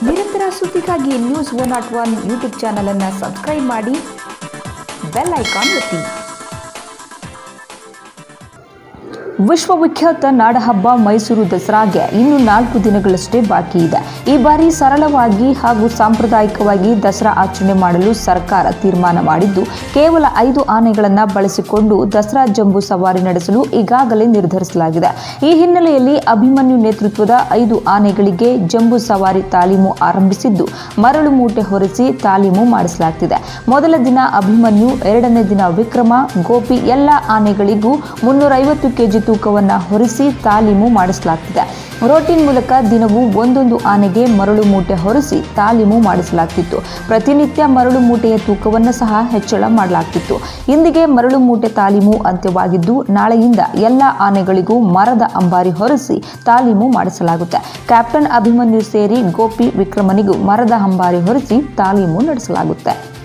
ನಿರಂತರ ಸುದ್ದಿಗಾಗಿ news one not one YouTube ಚಾನಲನ್ನು ಸಬ್ಸ್ಕ್ರೈಬ್ ಮಾಡಿ ಬೆಲ್ ಐಕಾನ್ ಒತ್ತಿ ವಿಶ್ವವಿಖ್ಯಾತ ನಾಡಹಬ್ಬ ಮೈಸೂರು ದಸರಾಗೆ ಇನ್ನು ನಾಲ್ಕು ದಿನಗಳಷ್ಟೇ ಬಾಕಿ ಇದೆ ಈ ಬಾರಿ ಸರಳವಾಗಿ ಹಾಗೂ ಸಾಂಪ್ರದಾಯಿಕವಾಗಿ ದಸರಾ ಆಚರಣೆ ಮಾಡಲು ಸರ್ಕಾರ ತೀರ್ಮಾನ ಮಾಡಿದ್ದು ಕೇವಲ ಐದು ಆನೆಗಳನ್ನು ಬಳಸಿಕೊಂಡು ದಸರಾ ಜಂಬೂ ಸವಾರಿ ನಡೆಸಲು ಈಗಾಗಲೇ ನಿರ್ಧರಿಸಲಾಗಿದೆ ಈ ಹಿನ್ನೆಲೆಯಲ್ಲಿ ಅಭಿಮನ್ಯು ನೇತೃತ್ವದ ಐದು ಆನೆಗಳಿಗೆ ಜಂಬೂ ಸವಾರಿ ತಾಲೀಮು ಆರಂಭಿಸಿದ್ದು ಮರಳು ಮೂಟೆ ಹೊರಿಸಿ ತಾಲೀಮು ಮಾಡಿಸಲಾಗ್ತಿದೆ ಮೊದಲ ದಿನ ಅಭಿಮನ್ಯು ಎರಡನೇ ದಿನ ವಿಕ್ರಮ ಗೋಪಿ ಎಲ್ಲ ಆನೆಗಳಿಗೂ ಮುನ್ನೂರೈವತ್ತು ಕೆಜಿ ತೂಕವನ್ನು ಹೊರಿಸಿ ತಾಲೀಮು ಮಾಡಿಸಲಾಗ್ತಿದೆ ರೋಟಿನ್ ಮೂಲಕ ದಿನವೂ ಒಂದೊಂದು ಆನೆಗೆ ಮರಳು ಮೂಟೆ ಹೊರಿಸಿ ತಾಲೀಮು ಮಾಡಿಸಲಾಗ್ತಿತ್ತು ಪ್ರತಿನಿತ್ಯ ಮರಳು ಮೂಟೆಯ ತೂಕವನ್ನು ಸಹ ಹೆಚ್ಚಳ ಮಾಡಲಾಗ್ತಿತ್ತು ಇಂದಿಗೆ ಮರಳು ಮೂಟೆ ತಾಲೀಮು ಅಂತ್ಯವಾಗಿದ್ದು ನಾಳೆಯಿಂದ ಎಲ್ಲ ಆನೆಗಳಿಗೂ ಮರದ ಅಂಬಾರಿ ಹೊರಿಸಿ ತಾಲೀಮು ಮಾಡಿಸಲಾಗುತ್ತೆ ಕ್ಯಾಪ್ಟನ್ ಅಭಿಮನ್ಯು ಸೇರಿ ಗೋಪಿ ವಿಕ್ರಮನಿಗೂ ಮರದ ಅಂಬಾರಿ ಹೊರಿಸಿ ತಾಲೀಮು ನಡೆಸಲಾಗುತ್ತೆ